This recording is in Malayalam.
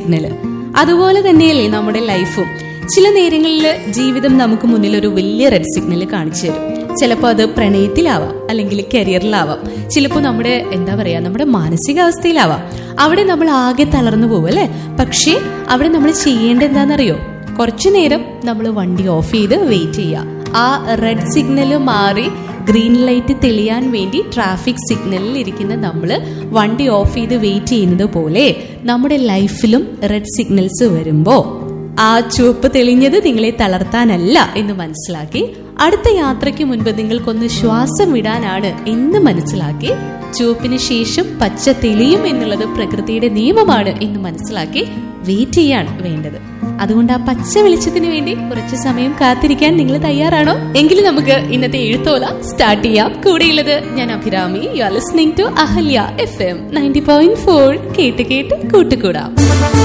സിഗ്നൽ അതുപോലെ തന്നെയല്ലേ നമ്മുടെ ലൈഫും ചില നേരങ്ങളിൽ ജീവിതം നമുക്ക് മുന്നിൽ ഒരു വലിയ റെഡ് സിഗ്നൽ കാണിച്ചു തരും ചിലപ്പോൾ അത് പ്രണയത്തിലാവാം അല്ലെങ്കിൽ കരിയറിലാവാം ചിലപ്പോൾ നമ്മുടെ എന്താ പറയാ നമ്മുടെ മാനസികാവസ്ഥയിലാവാം അവിടെ നമ്മൾ ആകെ തളർന്നു പോകും അല്ലേ പക്ഷേ അവിടെ നമ്മൾ ചെയ്യേണ്ടത് എന്താണെന്നറിയോ കുറച്ചു നേരം നമ്മൾ വണ്ടി ഓഫ് ചെയ്ത് വെയിറ്റ് ചെയ്യുക ആ റെഡ് സിഗ്നൽ മാറി ഗ്രീൻ ലൈറ്റ് തെളിയാൻ വേണ്ടി ട്രാഫിക് സിഗ്നലിൽ ഇരിക്കുന്ന നമ്മൾ വണ്ടി ഓഫ് ചെയ്ത് വെയിറ്റ് ചെയ്യുന്നത് പോലെ നമ്മുടെ ലൈഫിലും റെഡ് സിഗ്നൽസ് വരുമ്പോൾ ആ ചുവപ്പ് തെളിഞ്ഞത് നിങ്ങളെ തളർത്താനല്ല എന്ന് മനസ്സിലാക്കി അടുത്ത യാത്രയ്ക്ക് മുൻപ് നിങ്ങൾക്കൊന്ന് ശ്വാസം വിടാനാണ് എന്ന് മനസ്സിലാക്കി ചുവപ്പിന് ശേഷം പച്ച തെളിയും എന്നുള്ളത് പ്രകൃതിയുടെ നിയമമാണ് എന്ന് മനസ്സിലാക്കി വെയിറ്റ് ചെയ്യാണ് വേണ്ടത് അതുകൊണ്ട് ആ പച്ച വെളിച്ചത്തിന് വേണ്ടി കുറച്ച് സമയം കാത്തിരിക്കാൻ നിങ്ങൾ തയ്യാറാണോ എങ്കിൽ നമുക്ക് ഇന്നത്തെ എഴുത്തോല സ്റ്റാർട്ട് ചെയ്യാം കൂടെയുള്ളത് ഞാൻ Abhirami you are listening to Ahalya F M ninety point four കേട്ട് കേട്ട് കൂട്ടുകൂടാം